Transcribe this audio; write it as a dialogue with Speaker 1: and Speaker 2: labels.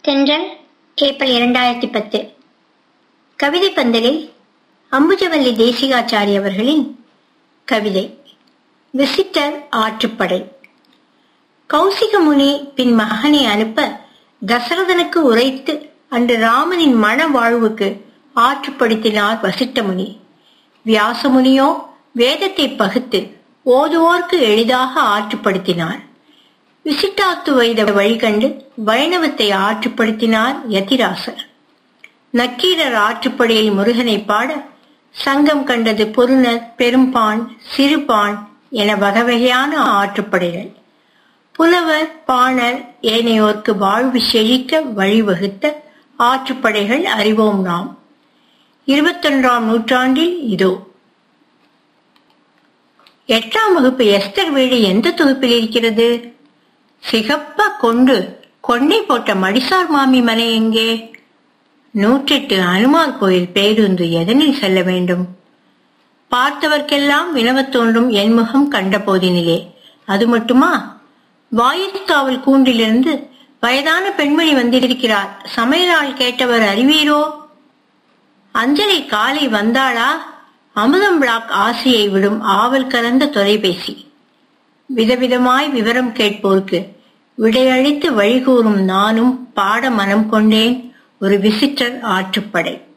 Speaker 1: தென்றல் ஏப்ரல் இரண்டாயிரத்தி பத்து கவிதை பந்தலில் அம்புஜவல்லி தேசிகாச்சாரி அவர்களின் கவிதை விசிட்டர் ஆற்றுப்படை கௌசிக முனி பின் மகனை அனுப்ப தசரதனுக்கு உரைத்து அன்று ராமனின் மன வாழ்வுக்கு ஆற்றுப்படுத்தினார் வசிட்ட முனி வியாசமுனியோ வேதத்தை பகுத்து ஓதுவோர்க்கு எளிதாக ஆற்றுப்படுத்தினார் விசிட்டாத்து வைத வழிகண்டு வைணவத்தை ஆற்றுப்படுத்தினார் யதிராசர் நக்கீரர் ஆற்றுப்படையில் முருகனை பாட சங்கம் கண்டது பொருணர் பெரும்பான் சிறுபான் என வகைவகையான ஆற்றுப்படைகள் புலவர் பாணர் ஏனையோர்க்கு வாழ்வு செழிக்க வழிவகுத்த ஆற்றுப்படைகள் அறிவோம் நாம் இருபத்தொன்றாம் நூற்றாண்டில் இதோ எட்டாம் வகுப்பு எஸ்தர் வீடு எந்த தொகுப்பில் இருக்கிறது சிகப்ப கொண்டு கொண்டை போட்ட மடிசார் மாமி மலை எங்கே நூற்றெட்டு அனுமார் கோயில் பேருந்து எதனில் செல்ல வேண்டும் பார்த்தவர்க்கெல்லாம் வினவத் தோன்றும் என் முகம் கண்ட போதினிலே அது மட்டுமா வாயிற்காவல் கூண்டிலிருந்து வயதான பெண்மணி வந்திருக்கிறார் சமையலால் கேட்டவர் அறிவீரோ அஞ்சலை காலை வந்தாளா அமுதம் பிளாக் ஆசையை விடும் ஆவல் கலந்த தொலைபேசி விதவிதமாய் விவரம் கேட்போர்க்கு விடையளித்து வழிகூறும் நானும் பாட மனம் கொண்டேன் ஒரு விசிட்டர் ஆற்றுப்படை